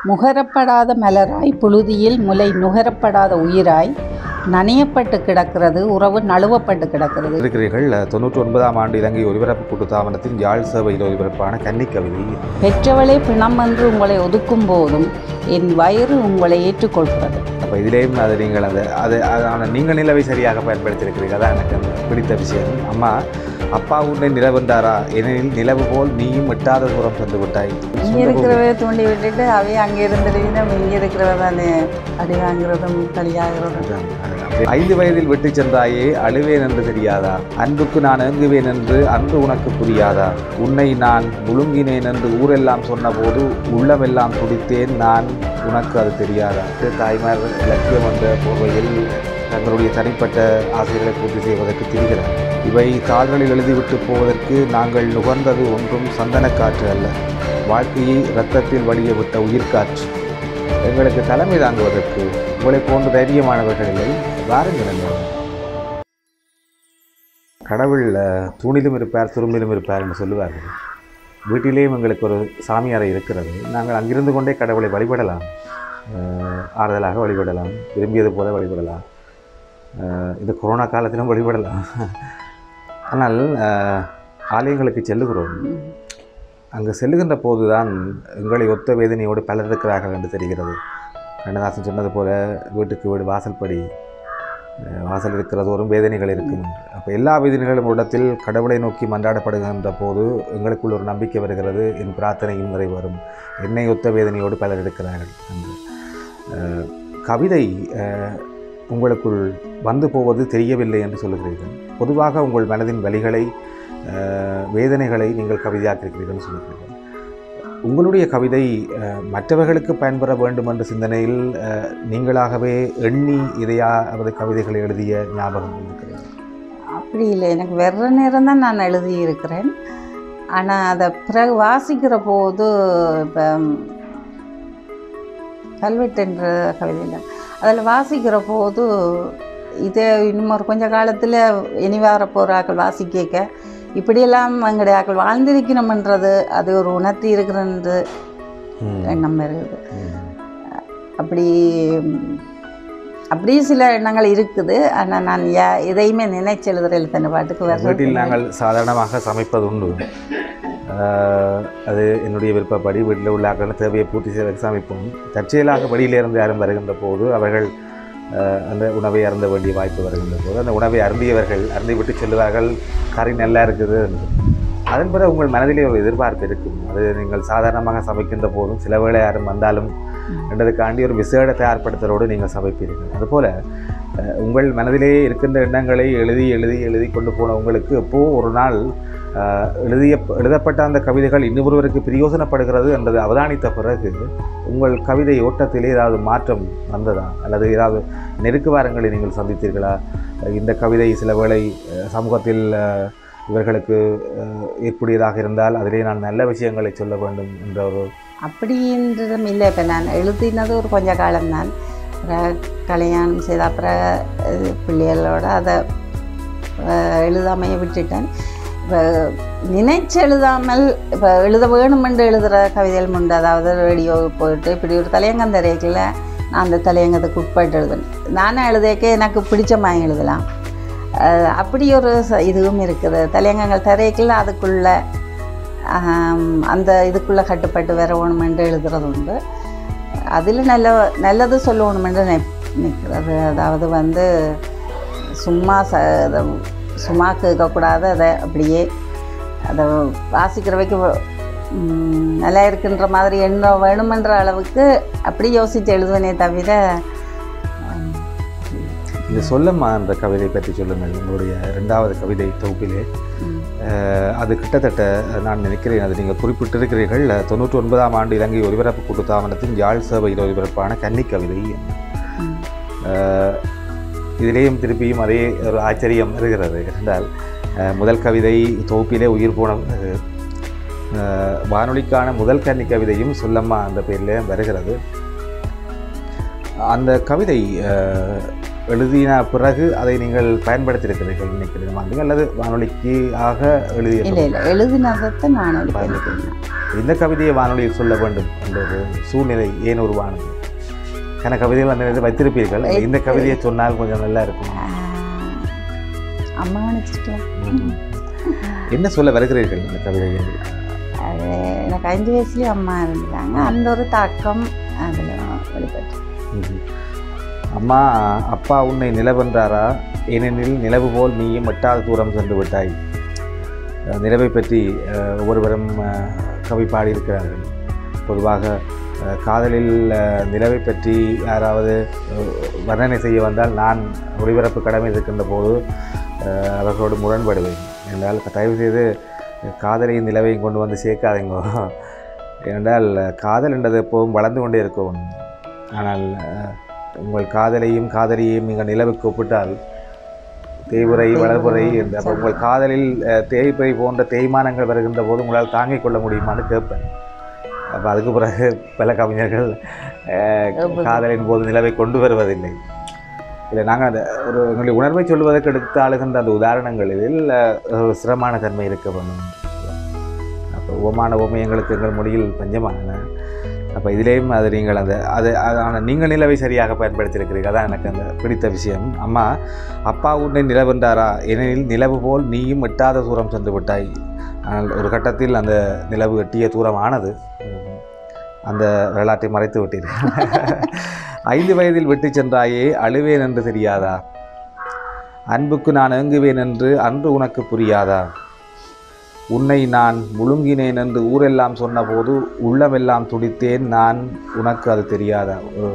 முகரப்படாத மலராய் புழுதியில் முலை நுகரப்படாத உயிராய் நனையப்பட்டு கிடக்கிறது உறவு நழுவப்பட்டு கிடக்கிறது இருக்கிறீர்கள் தொண்ணூற்றி ஒன்பதாம் ஆண்டு இலங்கை ஒலிபரப்பு கூட்டுத்தாபனத்தின் யாழ் சேவையில் ஒலிபரப்பான கன்னி கவிதை பெற்றவளே பிணம் என்று உங்களை ஒதுக்கும் போதும் என் வயிறு உங்களை ஏற்றுக்கொள்கிறது அப்போ இதிலேயும் அது நீங்கள் அதை அது அதான நீங்கள் நிலவை சரியாக பயன்படுத்தியிருக்கிறீர்கள் அதான் எனக்கு அந்த பிடித்த விஷயம் அம்மா அப்பா உன்னை நிலவென்றாரா ஏனெனில் நிலவு போல் நீயும் எட்டாத தூரம் சென்று விட்டாய் இங்கே இருக்கிறவ தூண்டி விட்டுட்டு அவைய அங்கே இருந்துடுவீங்க இங்கே இருக்கிறவ தானே அடி வாங்குறதும் களியாகிறதும் ஐந்து வயதில் விட்டு சென்றாயே அழுவேன் என்று தெரியாதா அன்புக்கு நான் ஏங்குவேன் என்று அன்பு உனக்கு புரியாதா உன்னை நான் முழுங்கினேன் என்று ஊரெல்லாம் சொன்னபோது உள்ளமெல்லாம் துடித்தேன் நான் உனக்கு அது தெரியாதா தாய்மார் இலக்கியம் என்ற போர்வையில் தங்களுடைய தனிப்பட்ட ஆசைகளை பூர்த்தி செய்வதற்கு திரிகிறார் இவை தாள்களில் எழுதிவிட்டு போவதற்கு நாங்கள் நுகர்ந்தது ஒன்றும் சந்தனக்காற்று அல்ல வாழ்க்கையை இரத்தத்தில் வழிய விட்ட உயிர்காற்று எங்களுக்கு தலைமை தாங்குவதற்கு உங்களை போன்ற தைரியமானவர்கள் இல்லை வாருங்கள் என்னோடு. கடவுள் அஹ், தூணிலும் இருப்பார் துரும்பிலும் இருப்பார் என்று சொல்லுவார்கள் வீட்டிலேயும் எங்களுக்கு ஒரு சாமியாரை இருக்கிறது நாங்கள் அங்கிருந்து கொண்டே கடவுளை வழிபடலாம் அஹ், ஆறுதலாக வழிபடலாம் விரும்பியது போல வழிபடலாம் அஹ், இந்த கொரோனா காலத்திலும் வழிபடலாம் ஆனால் அஹ், ஆலயங்களுக்கு செல்லுகிறோம் அங்கு செல்லுகின்ற போதுதான் எங்களை ஒத்த வேதனையோடு பலர் இருக்கிறார்கள் என்று தெரிகிறது கண்ணதாசன் சொன்னது போல வீட்டுக்கு வீடு வாசல்படி அஹ், வாசல் இருக்கிறதோறும் வேதனைகள் இருக்கும் என்று. அப்போ எல்லா வேதனைகளும் ஒரு இடத்தில் கடவுளை நோக்கி மன்றாடப்படுகின்ற போது எங்களுக்குள் ஒரு நம்பிக்கை வருகிறது என் பிரார்த்தனையும் நிறைவேறும் என்னை ஒத்த வேதனையோடு பலர் இருக்கிறார்கள் என்று அஹ், கவிதை அஹ், உங்களுக்குள் வந்து போவது தெரியவில்லை என்று சொல்லுகிறீர்கள் பொதுவாக உங்கள் மனதின் வலிகளை அஹ், வேதனைகளை நீங்கள் கவிதையாக்கியிருக்கிறீர்கள் சொல்லுகிறீர்கள் உங்களுடைய கவிதை அஹ், மற்றவர்களுக்கு பயன்பெற வேண்டும் என்ற சிந்தனையில் அஹ், நீங்களாகவே எண்ணி இதையாவது கவிதைகளை எழுதிய ஞாபகம் இருக்கிறது அப்படி இல்லை எனக்கு வெற நேரம் தான் நான் எழுதியிருக்கிறேன் ஆனால் அதை பிறகு வாசிக்கிற போது இப்போ கல்வெட்டுன்ற கவிதையில் அதில் வாசிக்கிற போது இதே இன்னும் ஒரு கொஞ்ச காலத்தில் இனி வர போகிறாக்கள் வாசிக்க இப்படியெல்லாம் எங்களுடைய ஆக்கள் வாழ்ந்திருக்கணும்ன்றது அது ஒரு உணர்த்தி இருக்கிறன்றது எண்ணம் இருக்குது அப்படி அப்படி சில எண்ணங்கள் இருக்குது ஆனால் நான் யா எதையுமே நினைச்சு எழுதுறேன் தன்னை பாட்டுக்கு வீட்டில் வர்றது நாங்கள் சாதாரணமாக சமைப்பது உண்டு அஹ், அது என்னுடைய விருப்பப்படி வீட்டில் உள்ள ஆக்கள் தேவையை பூர்த்தி செய்வதற்கு சமைப்போம் தற்செயலாக வெளியிலிருந்து யாரும் வருகின்ற போது அவர்கள் அஹ், அந்த உணவை அருந்த வேண்டிய வாய்ப்பு வருகின்ற போது அந்த உணவை அருந்தியவர்கள் அருந்திவிட்டு சொல்லுவார்கள் கறி நல்லா இருக்குது என்று அதன் பிறகு உங்கள் மனதிலே ஒரு எதிர்பார்ப்பு இருக்கும் அது நீங்கள் சாதாரணமாக சமைக்கின்ற போதும் சில வேளை யாரும் வந்தாலும் என்றதுக்காண்டி ஒரு விசேட தயார்படுத்தலோடு நீங்கள் சமைப்பீர்கள் அதுபோல் அஹ், உங்கள் மனதிலே இருக்கின்ற எண்ணங்களை எழுதி எழுதி எழுதி கொண்டு போன உங்களுக்கு எப்போ ஒரு நாள் அஹ், எழுதிய எழுதப்பட்ட அந்த கவிதைகள் இன்னொருவருக்கு பிரயோசனப்படுகிறது என்றதை அவதானித்த பிறகு உங்கள் கவிதை ஓட்டத்திலே ஏதாவது மாற்றம் வந்ததா அல்லது ஏதாவது நெருக்குவாரங்களை நீங்கள் சந்தித்தீர்களா அஹ், இந்த கவிதை சில வேளை அஹ், சமூகத்தில் அஹ், இவர்களுக்கு அஹ், ஏற்புடையதாக இருந்தால் அதிலே நான் நல்ல விஷயங்களை சொல்ல வேண்டும் என்ற ஒரு அப்படின்றதும் இல்லை இப்போ நான் எழுதினது ஒரு கொஞ்ச காலம்தான் அப்புறம் கல்யாணம் செய்த அப்புறம் இது பிள்ளைகளோட அதை அஹ், எழுதாமையை விட்டுட்டேன் இப்போ நினைச்சு எழுதாமல் இப்போ எழுத வேணுமென்று எழுதுகிற கவிதைகள் உண்டு அதாவது ரேடியோ போயிட்டு இப்படி ஒரு தலையங்கம் தரையில நான் அந்த தலையங்கத்துக்கு உட்பட்டு எழுதணும் நானே எழுதியக்க எனக்கு பிடிச்ச மாதிரி எழுதலாம் அஹ், அப்படி ஒரு ச- இதுவும் இருக்குது தலையங்கங்கள் தரையில அதுக்குள்ள ஆம், அந்த இதுக்குள்ளே கட்டுப்பட்டு வரணுமென்று எழுதுறது உண்டு அதில் நல்ல நல்லது சொல்லணுமென்று நினை நிற்கிறது அதாவது வந்து சும்மா ச அதை சும்மா கேட்கக்கூடாது அதை அப்படியே அதை வாசிக்கிறவைக்கு வ- ம், நல்லா இருக்கின்ற மாதிரி என்ன வேணுமென்ற அளவுக்கு அப்படி யோசித்து எழுதுவனே தவிர ம், இந்த சொல்லம்மா என்ற கவிதை பற்றி சொல்லுங்கள் உங்களுடைய ரெண்டாவது கவிதை தொகுப்பிலே ம், அஹ், அது கிட்டத்தட்ட நான் நினைக்கிறேன் அது நீங்கள் குறிப்பிட்டிருக்கிறீர்கள் தொண்ணூற்றி ஒன்பதாம் ஆண்டு இலங்கை ஒலிபரப்பு கூட்டுத்தாபனத்தின் யாழ் சேவையில் ஒலிபரப்பான கன்னி கவிதை ம். அஹ், இதிலேயும் திருப்பியும் அதே ஒரு ஆச்சரியம் இருக்கிறது என்றால் அஹ், முதல் கவிதை தொகுப்பிலே உயிர் போன பிறகு, அஹ், வானொலிக்கான முதல் கன்னி கவிதையும் சொல்லம்மா அந்த பேரிலே வருகிறது அந்த கவிதை அஹ், எழுதின பிறகு அதை நீங்கள் பயன்படுத்தியிருக்கிறீர்கள் நினைக்கிறேன் அல்லது வானொலிக்கு ஆக எழுதிய இல்லை இல்லை எழுதினதை நான் எழுதினேன் இந்த கவிதையை வானொலியில் சொல்ல வேண்டும் என்ற ஒரு சூழ்நிலை ஏன் உருவானது என கவிதைகள் அந்த நேரத்தில் வைத்திருப்பீர்கள் இந்த கவிதையை சொன்னால் கொஞ்சம் நல்லா இருக்கும் ஆஹ், அம்மா நினச்சிட்டேன் என்ன சொல்ல வருகிறீர்கள் இந்த கவிதையில் அது எனக்கு அஞ்சு வயசுலேயே அம்மா இருந்தாங்க அந்த ஒரு தாக்கம் அதில் வெளிப்பட்டு ம்ஹும். அம்மா அப்பா உன்னை நிலவென்றாரா ஏனெனில் நிலவு போல் நீயும் எட்டாத தூரம் சென்று விட்டாய் அஹ் நிலவை பற்றி அஹ், ஒவ்வொருவரும் அஹ், கவி பாடியிருக்கிறார்கள் பொதுவாக அஹ், காதலில் அஹ், நிலவை பற்றி யாராவது அஹ், வர்ணனை செய்ய வந்தால் நான் ஒளிபரப்பு கடமை இருக்கின்ற போது அஹ், அவர்களோடு முரண்படுவேன் என்றால் தயவு செய்து காதலையும் நிலவையும் கொண்டு வந்து சேர்க்காதீங்கோ ஏனென்றால் காதல் என்றது எப்போதும் வளர்ந்து கொண்டே இருக்கும் ஆனால் அஹ், உங்கள் காதலையும் காதலியையும் நீங்கள் நிலவுக்கு ஒப்பிட்டால் தேய்வுரை வளர்புரை என்று அப்போ உங்கள் காதலில் அஹ், தேய்புரை போன்ற தேய்மானங்கள் வருகின்ற போது உங்களால் தாங்கிக் கொள்ள முடியுமான்னு கேட்பேன் அப்போ அதுக்கு பிறகு பல கவிஞர்கள் அஹ், காதலின் போது நிலவை கொண்டு வருவதில்லை இல்லை நாங்கள் அந்த ஒரு எங்களுடைய உணர்வை சொல்வதற்கு எடுத்து ஆளுகின்ற அந்த உதாரணங்கள் இதில் அஹ், ஒரு சிரமமான தன்மை இருக்க வேண்டும் அப்போ உபமான உபமயங்களுக்கு எங்கள் மொழியில் பஞ்சமான அப்போ இதிலேயும் அது நீங்கள் அந்த அது ஆனால் நீங்கள் நிலவை சரியாக பயன்படுத்தியிருக்கிறீர்கள் அதான் எனக்கு அந்த பிடித்த விஷயம் அம்மா அப்பா உன்னை நிலவென்றாரா ஏனெனில் நிலவு போல் நீயும் எட்டாத தூரம் சென்று விட்டாய் ஆனால் ஒரு கட்டத்தில் அந்த நிலவு எட்டிய தூரம் ஆனது அந்த வரலாற்றை மறைத்து விட்டீர்கள் ஐந்து வயதில் விட்டு சென்றாயே அழுவேன் என்று தெரியாதா அன்புக்கு நான் ஏங்குவேன் என்று அன்று உனக்கு புரியாதா உன்னை நான் முழுங்கினேன் என்று ஊரெல்லாம் சொன்னபோது உள்ளமெல்லாம் துடித்தேன் நான் உனக்கு அது தெரியாதா ஒரு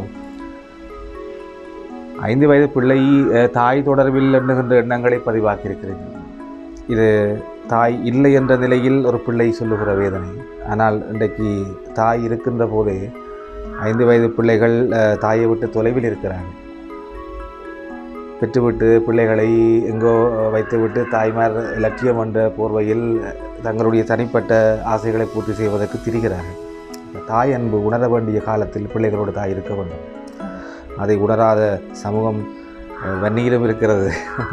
ஐந்து வயது பிள்ளை அஹ், தாய் தொடர்பில் எண்ணுகின்ற எண்ணங்களை பதிவாக்கியிருக்கிறேன் இது தாய் இல்லை என்ற நிலையில் ஒரு பிள்ளை சொல்லுகிற வேதனை ஆனால் இன்றைக்கு தாய் இருக்கின்ற போதே ஐந்து வயது பிள்ளைகள் அஹ், தாயை விட்டு தொலைவில் இருக்கிறார்கள் பெற்றுவிட்டு பிள்ளைகளை எங்கோ வைத்துவிட்டு தாய்மார் இலட்சியம் என்ற போர்வையில் தங்களுடைய தனிப்பட்ட ஆசைகளை பூர்த்தி செய்வதற்கு திரிகிறார்கள் இந்த தாய் அன்பு உணர வேண்டிய காலத்தில் பிள்ளைகளோடு தாய் இருக்க வேண்டும் அதை உணராத சமூகம் அஹ், வன்னியிலும் இருக்கிறது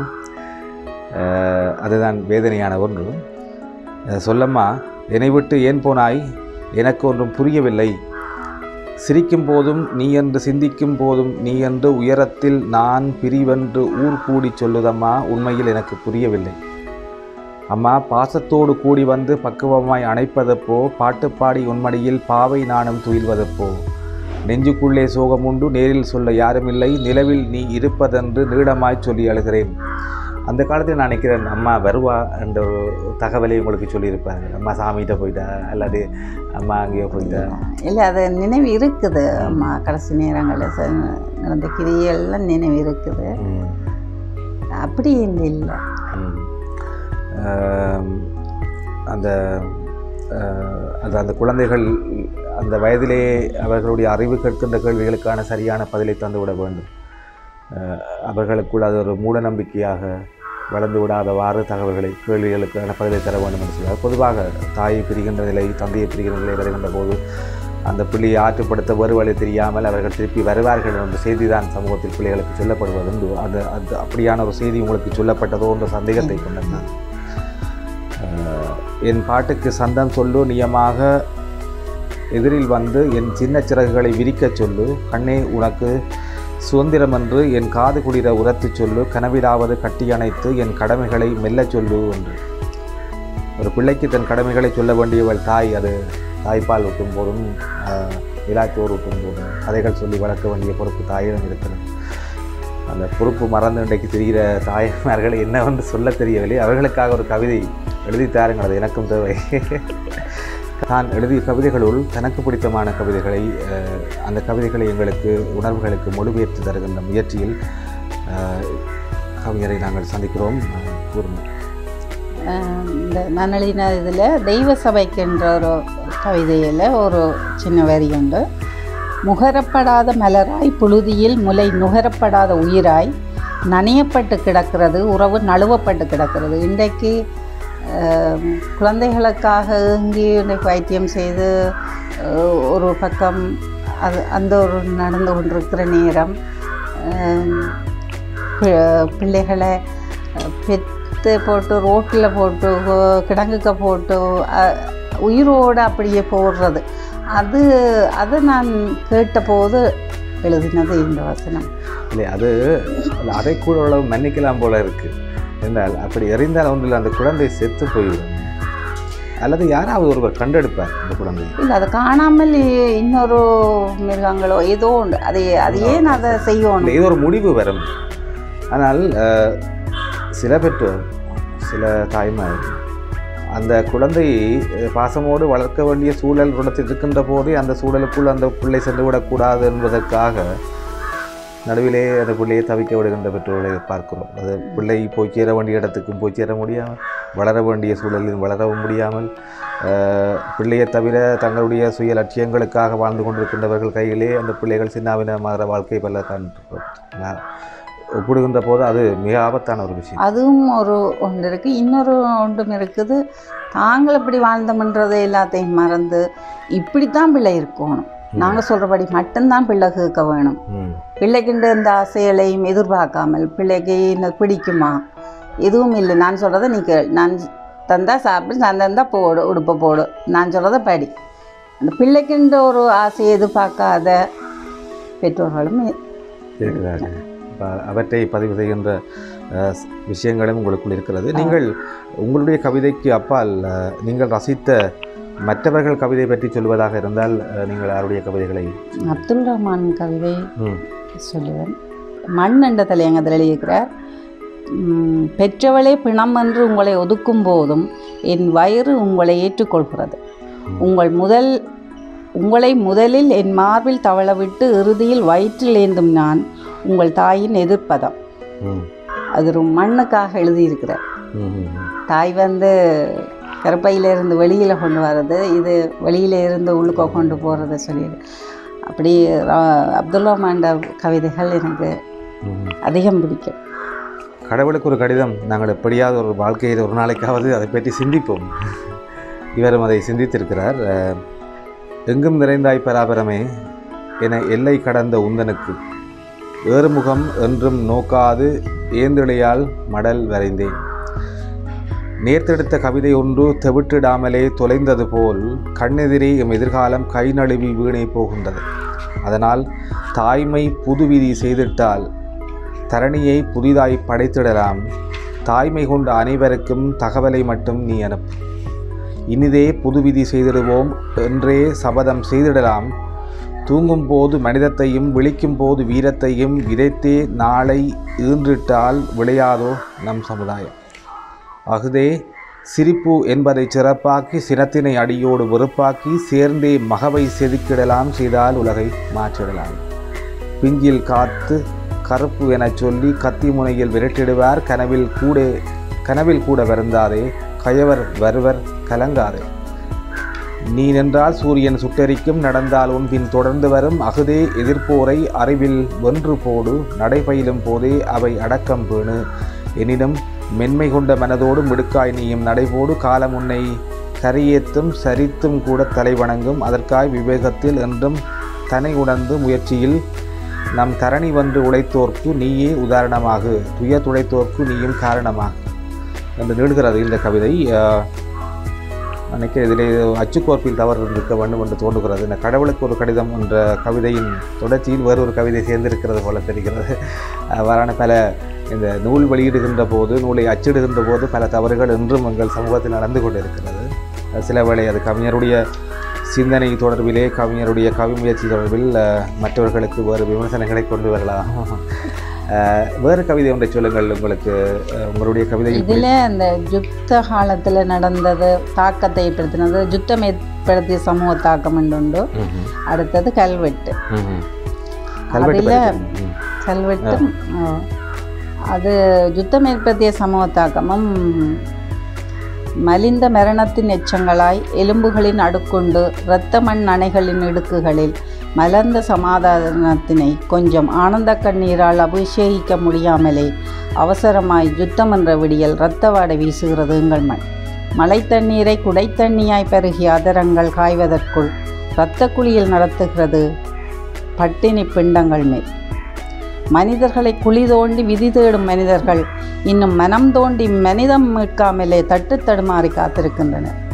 அஹ், அதுதான் வேதனையான ஒன்று அஹ், சொல்லம்மா என்னை விட்டு ஏன் போனாய் எனக்கு ஒன்றும் புரியவில்லை சிரிக்கும் போதும் நீ என்று சிந்திக்கும் போதும் நீ என்று உயரத்தில் நான் பிரிவென்று ஊர் கூடி சொல்லுதம்மா உண்மையில் எனக்கு புரியவில்லை அம்மா பாசத்தோடு கூடி வந்து பக்குவமாய் அணைப்பதப்போ பாட்டு பாடி உன்மடியில் பாவை நாணம் துயில்வதப்போ நெஞ்சுக்குள்ளே சோகம் உண்டு நேரில் சொல்ல யாருமில்லை நிலவில் நீ இருப்பதென்று நீளமாய் சொல்லி அழுகிறேன் அந்த காலத்தில் நான் நினைக்கிறேன் அம்மா வருவா என்ற ஒரு தகவலை உங்களுக்கு சொல்லியிருப்பாங்க அம்மா சாமிகிட்ட போயிட்டா அல்லது அம்மா அங்கேயோ போயிட்டா இல்லை அது நினைவு இருக்குது அம்மா கடைசி நேரங்களில் ச- நடந்த கிரியெல்லாம் நினைவு இருக்குது ம். அப்படி இல்லை ம். ஆம், அந்த ஆஹ், அது அந்த குழந்தைகள் அந்த வயதிலே அவர்களுடைய அறிவு கேட்கின்ற கேள்விகளுக்கான சரியான பதிலை தந்துவிட வேண்டும் ஆஹ், அவர்களுக்குள் அது ஒரு மூட நம்பிக்கையாக வளர்ந்து விடாதவாறு தகவல்களை கேள்விகளுக்கான பதிலை தர வேண்டும் என்று சொல்வார் பொதுவாக தாயை பிரிகின்ற நிலை தந்தையை பிரிகின்ற நிலை வருகின்ற போது அந்த பிள்ளையை ஆற்றுப்படுத்த வேறு வழி தெரியாமல் அவர்கள் திருப்பி வருவார்கள் என்ற செய்தி தான் சமூகத்தில் பிள்ளைகளுக்கு சொல்லப்படுவது உண்டு அது அது அப்படியான ஒரு செய்தி உங்களுக்கு சொல்லப்பட்டதோ என்ற சந்தேகத்தை கொண்டிருந்தான் என் பாட்டுக்கு சந்தம் சொல்லு நியமாக எதிரில் வந்து என் சின்ன சிறகுகளை விரிக்கச் சொல்லு கண்ணே உனக்கு சுதந்திரம் என்று என் காது குளிர உரத்துச் சொல்லு கனவிலாவது கட்டியணைத்து என் கடமைகளை மெல்லச் சொல்லு என்று ஒரு பிள்ளைக்கு தன் கடமைகளை சொல்ல வேண்டியவள் தாய் அது தாய்ப்பால் ஊட்டும் போதும் ஆஹ், விழாச்சோறு ஊட்டும் போதும் கதைகள் சொல்லி வளர்க்க வேண்டிய பொறுப்பு தாயிடம் இருக்கிறது அந்த பொறுப்பு மறந்து இன்றைக்கு தெரிகிற தாய்மார்கள் என்னவென்று சொல்ல தெரியவில்லை அவர்களுக்காக ஒரு கவிதை எழுதி தாருங்கள் அது எனக்கும் தேவை தான் எழுதிய கவிதைகளுள் தனக்கு பிடித்தமான கவிதைகளை அஹ், அந்த கவிதைகளை எங்களுக்கு உணர்வுகளுக்கு மொழிபெயர்த்து தருகின்ற முயற்சியில் அஹ், கவிஞரை நாங்கள் சந்திக்கிறோம் அஹ், கூறுங்கள் ஆஹ் இந்த நான் எழுதின இதில் தெய்வ சபைக்குன்ற ஒரு கவிதையில் ஒரு சின்ன வரி உண்டு முகரப்படாத மலராய் புழுதியில் முலை நுகரப்படாத உயிராய் நனையப்பட்டு கிடக்கிறது உறவு நழுவப்பட்டு கிடக்கிறது இன்றைக்கு ஆஹ், குழந்தைகளுக்காக ஏங்கி இன்றைக்கு வைத்தியம் செய்து ஆஹ், ஒரு பக்கம் அது அந்த ஒரு நடந்து கொண்டிருக்கிற நேரம் ஆஹ், பி- பிள்ளைகளை பெற்று போட்டு ரோட்டில் போட்டு கோ- கிடங்குக்க போட்டு அ- உயிரோடு அப்படியே போடுறது அது அது நான் கேட்டபோது எழுதினது இந்த வசனம் இல்லை அது அது அதை கூட அளவு மன்னிக்கலாம் போல இருக்கு என்றால் அப்படி எறிந்தால் ஒன்றில் அந்த குழந்தை செத்து போய்விடும் அல்லது யாராவது ஒருவர் கண்டெடுப்பார் அந்த குழந்தையை இல்லை அதை காணாமல் இ- இன்னொரு மிருகங்களோ ஏதோ உண்டு அதை அது ஏன் அதை செய்யணும் இல்லை இது ஒரு முடிவு வரும் ஆனால் அஹ், சில பெற்றோர் சில தாய்மார் அந்த குழந்தையை அஹ், பாசமோடு வளர்க்க வேண்டிய சூழல் குணத்தில் இருக்கின்ற போதே அந்த சூழலுக்குள் அந்த பிள்ளை சென்று விடக்கூடாது என்பதற்காக நடுவிலே அந்த பிள்ளையை தவிக்க விடுகின்ற பெற்றோர்களை பார்க்கிறோம் அது பிள்ளை போய் சேர வேண்டிய இடத்துக்கும் போய் சேர முடியாமல் வளர வேண்டிய சூழலில் வளரவும் முடியாமல் அஹ், பிள்ளையை தவிர தங்களுடைய சுய லட்சியங்களுக்காக வாழ்ந்து கொண்டிருக்கின்றவர்கள் கையிலே அந்த பிள்ளைகள் சின்னாவினமாகிற வாழ்க்கை பல காண்கிறோம் நான் ஒப்பிடுகின்ற போது அது மிக ஆபத்தான ஒரு விஷயம் அதுவும் ஒரு ஒன்று இருக்குது இன்னொரு ஒன்றும் இருக்குது தாங்கள் இப்படி வாழ்ந்தோம்ன்றதை எல்லாத்தையும் மறந்து இப்படித்தான் பிள்ளை இருக்கணும் நாங்கள் சொல்கிறபடி மட்டும்தான் பிள்ளை கேட்க வேணும் ம் பிள்ளைக்குண்டு இந்த ஆசைகளையும் எதிர்பார்க்காமல் பிள்ளைக்கு இந்த பிடிக்குமா எதுவும் இல்லை நான் சொல்கிறத நீ கேள் நான் தந்தா சாப்பிடு நான் தந்தா போடு உடுப்பை போடு நான் சொல்கிறத படி அந்த பிள்ளைக்குன்ற ஒரு ஆசையை எதிர்பார்க்காத பெற்றோர்களும் இருக்கிறார்கள் அப்ப அவற்றை பதிவு செய்கின்ற அஹ், ஸ்- விஷயங்களும் உங்களுக்குள் இருக்கிறது நீங்கள் உங்களுடைய கவிதைக்கு அப்பால் அஹ், நீங்கள் ரசித்த மற்றவர்கள் கவிதை பற்றி சொல்வதாக இருந்தால் அஹ், நீங்கள் யாருடைய கவிதைகளை அப்துல் ரஹ்மான் கவிதை ம் சொல்லுவேன் மண் என்ற தலையங்கத்தில் எழுதியிருக்கிறார் உம், பெற்றவளே பிணம் என்று உங்களை ஒதுக்கும் போதும் என் வயிறு உங்களை ஏற்றுக்கொள்கிறது உங்கள் முதல் உங்களை முதலில் என் மார்பில் தவளவிட்டு இறுதியில் வயிற்றில் ஏந்தும் நான் உங்கள் தாயின் எதிர்ப்பதம் ம் அது ஒரு மண்ணுக்காக எழுதியிருக்கிறார் ம், ம், ம். தாய் வந்து கருப்பையிலிருந்து வெளியில் கொண்டு வர்றது இது வெளியில இருந்து உள்ளுக்க கொண்டு போகிறத சொல்லிடு அப்படி ரா- அப்துல் ரஹ்மான்ட கவிதைகள் எனக்கு ம். அதிகம் பிடிக்கும் கடவுளுக்கு ஒரு கடிதம் நாங்கள் எப்படியாவது ஒரு வாழ்க்கையில் ஒரு நாளைக்காவது அதை பற்றி சிந்திப்போம் இவரும் அதை சிந்தித்திருக்கிறார் அஹ், எங்கும் நிறைந்தாய் பராபரமே என எல்லை கடந்த உந்தனுக்கு ஏறுமுகம் என்றும் நோக்காது ஏந்திழையால் மடல் வரைந்தேன் நேர்த்தெடுத்த கவிதை ஒன்று தெவிட்டிடாமலே தொலைந்தது போல் கண்ணெதிரே எம் எதிர்காலம் கை நழுவி வீணே போகின்றது அதனால் தாய்மை புதுவிதி செய்திட்டால் தரணியை புதிதாய் படைத்திடலாம் தாய்மை கொண்ட அனைவருக்கும் தகவலை மட்டும் நீ அனுப்பு இனிதே புதுவிதி செய்திடுவோம் என்றே சபதம் செய்திடலாம் தூங்கும் போது மனிதத்தையும் விழிக்கும் போது வீரத்தையும் விதைத்தே நாளை ஈன்றிட்டால் விளையாதோ நம் சமுதாயம் அகுதே சிரிப்பு என்பதை சிறப்பாக்கி சினத்தினை அடியோடு வெறுப்பாக்கி சேர்ந்தே மகவை செதுக்கிடலாம் செய்தால் உலகை மாற்றிடலாம் பிஞ்சில் காத்து கருப்பு எனச் சொல்லி கத்தி முனையில் விரட்டிடுவார் கனவில் கூட கனவில் கூட வருந்தாதே கயவர் வருவர் கலங்காதே நீ நின்றால் சூரியன் சுட்டெரிக்கும் நடந்தால் உன் பின் தொடர்ந்து வரும் அகுதே எதிர்ப்போரை அறிவில் வென்று போடு நடைபயிலும் போதே அவை அடக்கம் பேணு எனினும் மென்மை கொண்ட மனதோடு மிடுக்காய் நீயும் நடைபோடு காலம் உன்னை கரியேத்தும் சரித்தும் கூட தலைவணங்கும் அதற்காய் விவேகத்தில் என்றும் தனை உணர்ந்து முயற்சியில் நம் தரணி வந்து உழைத்தோர்க்கு நீயே உதாரணமாகு துய துடைத்தோர்க்கு நீயும் காரணமாக என்று நீடுகிறது இந்த கவிதை ஆஹ், நினைக்கிறேன் இதிலே அச்சுக்கோர்ப்பில் தவறு இருக்க வேண்டும் என்று தோன்றுகிறது இந்த கடவுளுக்கு ஒரு கடிதம் என்ற கவிதையின் தொடர்ச்சியில் வேறொரு கவிதை சேர்ந்திருக்கிறது போல தெரிகிறது அவ்வாறான பல இந்த நூல் வெளியிடுகின்ற போது நூலை அச்சிடுகின்ற போது பல தவறுகள் இன்றும் எங்கள் சமூகத்தில் நடந்து கொண்டிருக்கிறது சில வேளை அது கவிஞருடைய சிந்தனை தொடர்பிலே கவிஞருடைய கவி முயற்சி தொடர்பில் அஹ், மற்றவர்களுக்கு வேறு விமர்சனங்களை கொண்டு வரலாம் அஹ், வேறு கவிதை ஒன்றை சொல்லுங்கள் உங்களுக்கு அஹ், உங்களுடைய கவிதையில் இதில் இந்த யுத்த காலத்தில் நடந்தது தாக்கத்தை ஏற்படுத்தினது யுத்தம் ஏற்படுத்திய சமூக தாக்கம் என்று உண்டு ம்ஹும். அடுத்தது கல்வெட்டு ம்ஹும். கல்வெட்டு அதுல- படிக்கணும். ம். கல்வெட்டும் ஆ, அது யுத்தம் ஏற்படுத்திய சமூக தாக்கமும் மலிந்த மரணத்தின் எச்சங்களாய் எலும்புகளின் அடுக்குண்டு இரத்த மண் அணைகளின் இடுக்குகளில் மலர்ந்த சமாதானத்தினை கொஞ்சம் ஆனந்த கண்ணீரால் அபிஷேகிக்க முடியாமலே அவசரமாய் யுத்தம் என்ற விடியல் இரத்த வாடை வீசுகிறது எங்கள் மண் மழை தண்ணீரை குடைத்தண்ணியாய் பருகிய அதரங்கள் காய்வதற்குள் இரத்த குழியில் நடத்துகிறது பட்டினி பிண்டங்கள் மேல் மனிதர்களை குழி தோண்டி விதி தேடும் மனிதர்கள் இன்னும் மனம் தோண்டி மனிதம் மீட்காமலே தட்டு தடுமாறி காத்திருக்கின்றனர்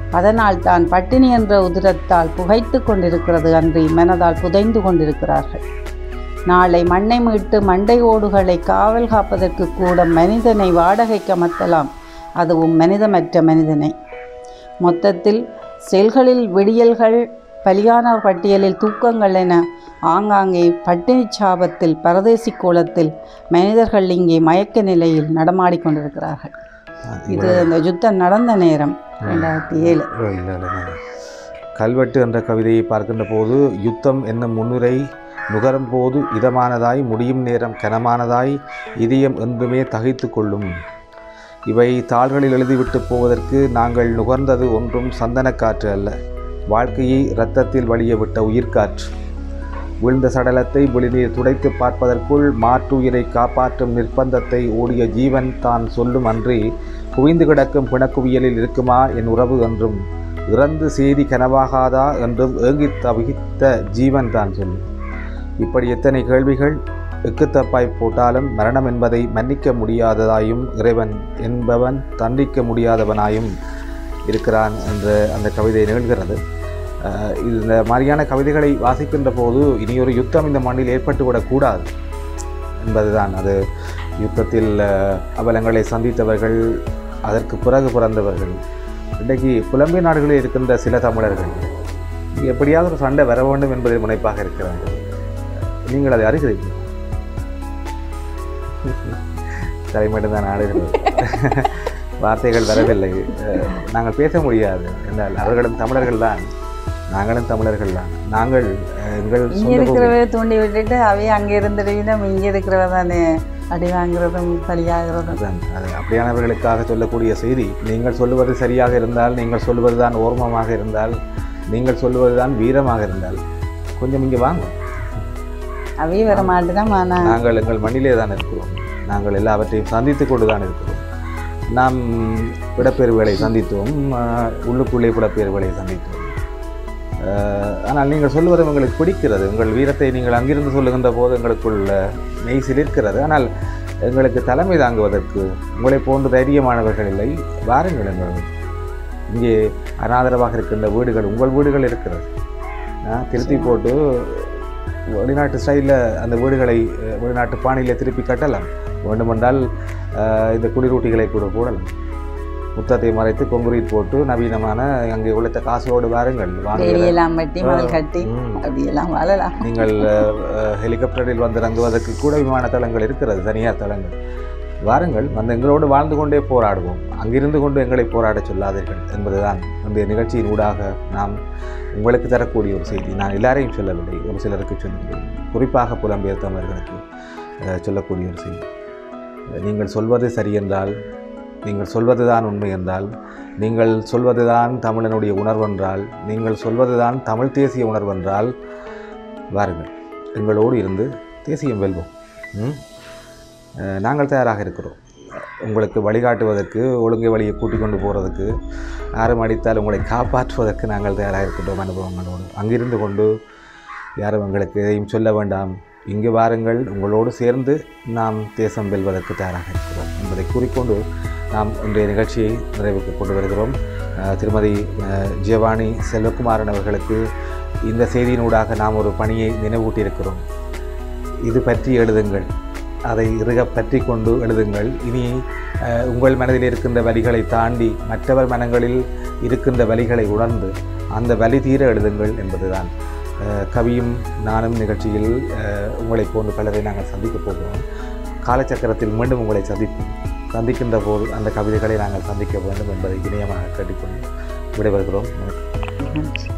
அதனால் தான் பட்டினி என்ற உதிரத்தால் புகைத்து கொண்டிருக்கிறது அன்றி மனதால் புதைந்து கொண்டிருக்கிறார்கள் நாளை மண்ணை மீட்டு மண்டை ஓடுகளை காவல் காப்பதற்கு கூட மனிதனை வாடகைக்கு அமர்த்தலாம் அதுவும் மனிதமற்ற மனிதனை மொத்தத்தில் செல்களில் விடியல்கள் பலியானோர் பட்டியலில் தூக்கங்கள் என ஆங்காங்கே பட்டினி சாபத்தில் பரதேசி கோலத்தில் மனிதர்கள் இங்கே மயக்க நிலையில் நடமாடிக் கொண்டிருக்கிறார்கள் இது இந்த யுத்தம் நடந்த நேரம் ரெண்டாயிரத்தி ஏழு இல்லை இல்லை இல்லை. கல்வெட்டு என்ற கவிதையை பார்க்கின்ற போது யுத்தம் என்னும் முன்னுரை நுகரும் போது இதமானதாய் முடியும் நேரம் கனமானதாய் இதயம் என்றுமே தகைத்து கொள்ளும் இவை தாள்களில் எழுதிவிட்டு போவதற்கு நாங்கள் நுகர்ந்தது ஒன்றும் சந்தனக்காற்று அல்ல வாழ்க்கையை இரத்தத்தில் வழிய விட்ட உயிர்காற்று விழுந்த சடலத்தை வெளிநீர் துடைத்து பார்ப்பதற்குள் மாற்றுயிரை காப்பாற்றும் நிர்பந்தத்தை ஓடிய ஜீவன் தான் சொல்லும் அன்றி குவிந்து கிடக்கும் பிணக்குவியலில் இருக்குமா என் உறவு என்றும் இறந்து செய்தி கனவாகாதா என்றும் ஏங்கித் தவித்த ஜீவன் தான் சொல்லும் இப்படி எத்தனை கேள்விகள் எக்குத்தப்பாய் போட்டாலும் மரணம் என்பதை மன்னிக்க முடியாததாயும் இறைவன் என்பவன் தண்டிக்க முடியாதவனாயும் இருக்கிறான் என்ற அந்த கவிதை நிகழ்கிறது அஹ் இந்த மாதிரியான கவிதைகளை வாசிக்கின்ற போது இனியொரு யுத்தம் இந்த மண்ணில் ஏற்பட்டுவிடக்கூடாது என்பதுதான் அது யுத்தத்தில் அஹ், அவலங்களை சந்தித்தவர்கள் அதற்கு பிறகு பிறந்தவர்கள் இன்றைக்கு புலம்பெயர் நாடுகளில் இருக்கின்ற சில தமிழர்கள் எப்படியாவது ஒரு சண்டை வர வேண்டும் என்பதில் முனைப்பாக இருக்கிறார்கள் நீங்கள் அதை அறிகிறீர்கள் தலை மட்டும்தான் ஆடுகிறது வார்த்தைகள் வரவில்லை அஹ், நாங்கள் பேச முடியாது என்றால் அவர்களும் தமிழர்கள் தான் நாங்களும் தமிழர்கள் தான் நாங்கள் அஹ், எங்கள் இங்கே சொந்த பூமி- இருக்கிறவ தூண்டி விட்டுட்டு அவைய அங்கே இருந்துடுவினும் இங்கே இருக்கிறவ தானே அடி வாங்குறதும் பலியாகிறதும் அதுதான் அது அப்படியானவர்களுக்காக சொல்லக்கூடிய செய்தி நீங்கள் சொல்லுவது சரியாக இருந்தால் நீங்கள் சொல்லுவது தான் ஓர்மமாக இருந்தால் நீங்கள் சொல்லுவது தான் வீரமாக இருந்தால் கொஞ்சம் இங்கே வாங்க அவைய வர மாட்டேனா ஆனால் நாங்கள் எங்கள் மண்ணிலே தான் இருக்கிறோம் நாங்கள் எல்லாவற்றையும் சந்தித்து கொண்டு தான் இருக்கிறோம் நாம் இடப்பெயர்வுகளை சந்தித்தோம் ஆஹ், உள்ளுக்குள்ளே புலப்பெயர்வுகளை சந்தித்தோம் ஆஹ், ஆனால் நீங்கள் சொல்லுவது எங்களுக்கு பிடிக்கிறது உங்கள் வீரத்தை நீங்கள் அங்கிருந்து சொல்லுகின்ற போது எங்களுக்குள் மெய் சிலிர்க்கிறது ஆனால் எங்களுக்கு தலைமை தாங்குவதற்கு உங்களை போன்று தைரியமானவர்கள் இல்லை வாருங்கள் எங்கள் இங்கே அனாதரவாக இருக்கின்ற வீடுகள் உங்கள் வீடுகள் இருக்கிறது ஆஹ், திருத்தி போட்டு வெளிநாட்டு ஸ்டைலில் அந்த வீடுகளை அஹ், வெளிநாட்டு பாணியில் திருப்பி கட்டலாம் வேண்டுமென்றால் அஹ், இந்த குளிரூட்டிகளை கூட போடலாம் முத்தத்தை மறைத்து கொங்குரீட் போட்டு நவீனமான அங்கே உழைத்த காசோடு வாருங்கள் வாங்குகிற- வேலியெல்லாம் வெட்டி மதில் கட்டி ம். அப்படியெல்லாம் வாழலாம் நீங்கள் அஹ், அஹ், ஹெலிகாப்டரில் வந்து இறங்குவதற்கு கூட விமான தளங்கள் இருக்கிறது தனியார் தளங்கள் வாருங்கள் வந்து எங்களோடு வாழ்ந்து கொண்டே போராடுவோம் அங்கிருந்து கொண்டு எங்களை போராடச் சொல்லாதீர்கள் என்பதுதான் இந்த நிகழ்ச்சியின் ஊடாக நாம் உங்களுக்கு தரக்கூடிய ஒரு செய்தி நான் எல்லாரையும் சொல்லவில்லை ஒரு சிலருக்கு சொல்லுகிறேன் குறிப்பாக புலம்பெயர் தமிழர்களுக்கு அஹ், சொல்லக்கூடிய ஒரு செய்தி அஹ், நீங்கள் சொல்வது சரி என்றால் நீங்கள் சொல்வது தான் உண்மை என்றால் நீங்கள் சொல்வது தான் தமிழனுடைய உணர்வென்றால் நீங்கள் சொல்வது தான் தமிழ் தேசிய உணர்வென்றால் வாருங்கள் எங்களோடு இருந்து தேசியம் வெல்வோம் ம்? அஹ், நாங்கள் தயாராக இருக்கிறோம் உங்களுக்கு வழிகாட்டுவதற்கு ஒழுங்கை வழியை கூட்டிக் கொண்டு போகிறதுக்கு யாரும் அடித்தால் உங்களை காப்பாற்றுவதற்கு நாங்கள் தயாராக இருக்கின்றோம் அனுபவங்களோடு அங்கிருந்து கொண்டு யாரும் எங்களுக்கு எதையும் சொல்ல வேண்டாம் இங்கு வாருங்கள் உங்களோடு சேர்ந்து நாம் தேசம் வெல்வதற்கு தயாராக இருக்கிறோம் என்பதை கூறிக்கொண்டு நாம் இன்றைய நிகழ்ச்சியை நிறைவுக்கு கொண்டு வருகிறோம் அஹ், திருமதி அஹ், ஜெயவாணி செல்வகுமாரன் அவர்களுக்கு இந்த செய்தியினூடாக நாம் ஒரு பணியை நினைவூட்டியிருக்கிறோம் இது பற்றி எழுதுங்கள் அதை இறுக பற்றி கொண்டு எழுதுங்கள் இனி அஹ், உங்கள் மனதில் இருக்கின்ற வலிகளை தாண்டி மற்றவர் மனங்களில் இருக்கின்ற வலிகளை உணர்ந்து அந்த வலி தீர எழுதுங்கள் என்பதுதான் அஹ், கவியும் நானும் நிகழ்ச்சியில் அஹ், உங்களைப் போன்ற பலரை நாங்கள் சந்திக்கப் போகிறோம் காலச்சக்கரத்தில் மீண்டும் உங்களை சந்திப்போம் சந்திக்கின்ற போது அந்த கவிதைகளை நாங்கள் சந்திக்க வேண்டும் என்பதை இணையமாக கேட்டுக்கொண்டு விடைபெறுகிறோம் நன்றி